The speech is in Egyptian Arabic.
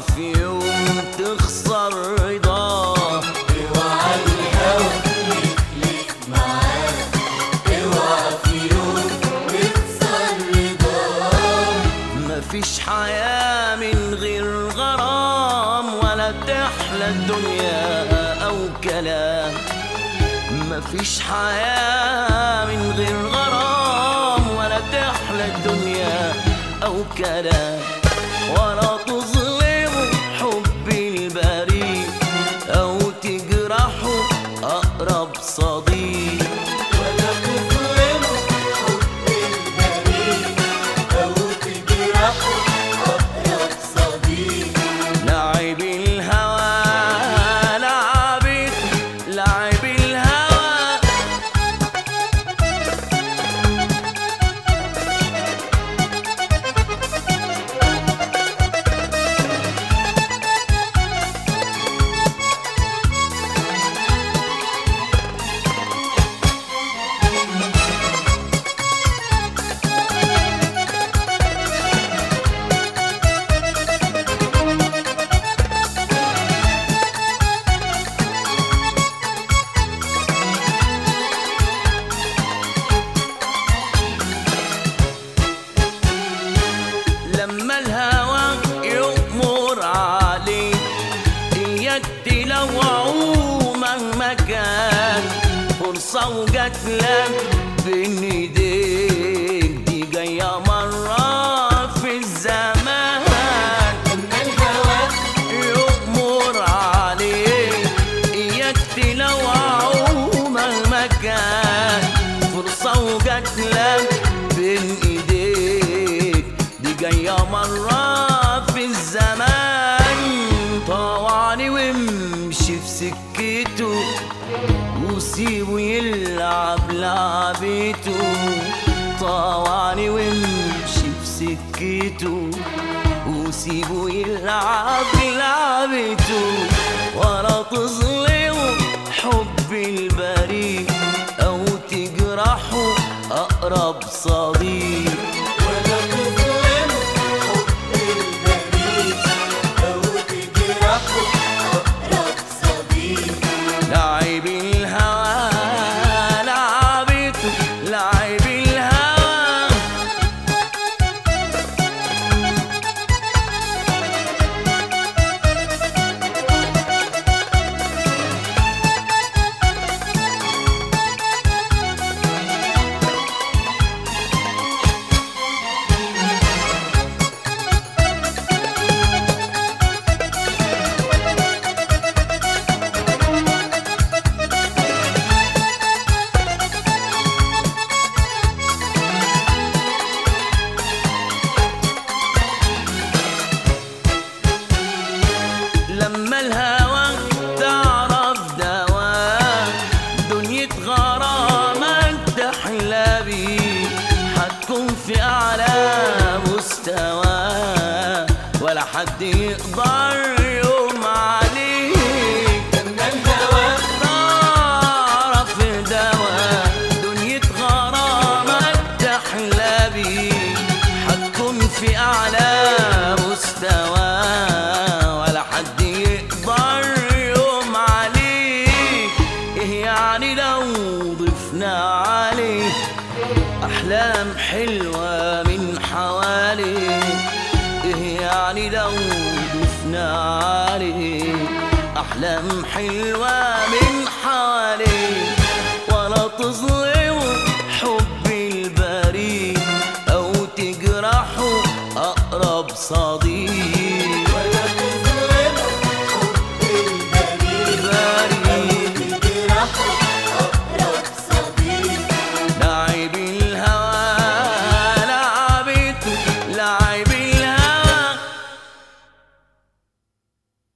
اوعى في يوم تخسر رضاه اوعى الهوى يخلف معاك اوعى في يوم تكسر رضاك مفيش حياة من غير غرام ولا تحلى الدنيا أو كلام مفيش حياة من غير غرام ولا تحلى الدنيا أو كلام ولا تظلم حب البريء أو تجرحه أقرب صديق ولا تظلم حب البريء او تجرحه اقرب صديق لعب الهوى لعبت لعب الهوى لما الهوى يؤمر عليك اياك تلوعه مهما كان فرصة وجات لك بين ايديك دي جاية مرة في الزمان لما الهوى يؤمر عليك اياك تلوعه مهما كان فرصة وجات لك بين ايديك دي جاية مرة في الزمان طوعني وامشي في سكته وسيبه يلعب لعبته طوعني وامشي في سكته وسيبه يلعب لعبته ولا تظلمه حب البريء او تجرحه اقرب صديق ولا تظلم حب البريء او تجرحه اقرب صديق لعب الهوى لعبته لعب الهوى لما الهوى تعرف دواء دنيا غرامك تحلى بيه هتكون في أعلى مستوى ولا حد يقدر يوم عليك لما الهوى تعرف دواء دنيا غرامك تحلى بيه هتكون في أعلى مستوى ولا حد يقدر يوم عليك إيه يعني لو ضفنا عليه أحلام حلوة من حواليك إيه يعني لو ضفنا عليه أحلام حلوة من حواليك ولا تظلم حب البريء أو تجرحه أقرب صديق